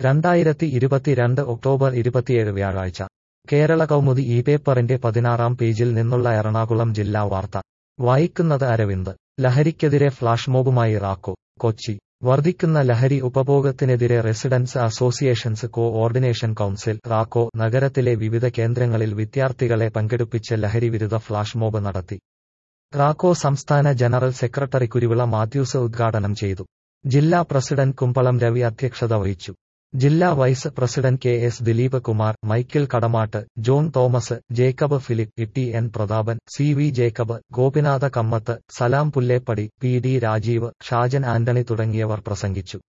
രണ്ടായിരത്തി ഇരുപത്തിരണ്ട് ഒക്ടോബർ ഇരുപത്തിയേഴ് വ്യാഴാഴ്ച കേരള കൗമുദി ഈ പേപ്പറിന്റെ പതിനാറാം പേജിൽ നിന്നുള്ള എറണാകുളം ജില്ലാ വാർത്ത വായിക്കുന്നത് അരവിന്ദ് ലഹരിക്കെതിരെ ഫ്ലാഷ് മോബുമായി റാക്കോ കൊച്ചി വർദ്ധിക്കുന്ന ലഹരി ഉപഭോഗത്തിനെതിരെ residence associations coordination council RACO നഗരത്തിലെ വിവിധ കേന്ദ്രങ്ങളിൽ വിദ്യാർത്ഥികളെ പങ്കെടുപ്പിച്ച് ലഹരിവിരുദ്ധ ഫ്ലാഷ് മോബ് നടത്തി റാക്കോ സംസ്ഥാന ജനറൽ സെക്രട്ടറി കുരുവിള മാത്യൂസ് ഉദ്ഘാടനം ചെയ്തു ജില്ലാ പ്രസിഡന്റ് കുമ്പളം രവി അധ്യക്ഷത വഹിച്ചു ജില്ലാ vice president K S Dileep Kumar Michael Kadamattu John Thomas Jacob Philip T N Prathapan C V Jacob Gopinatha Kammath Salam Pullepady P D Rajeev Shajan Antony തുടങ്ങിയവർ പ്രസംഗിച്ചു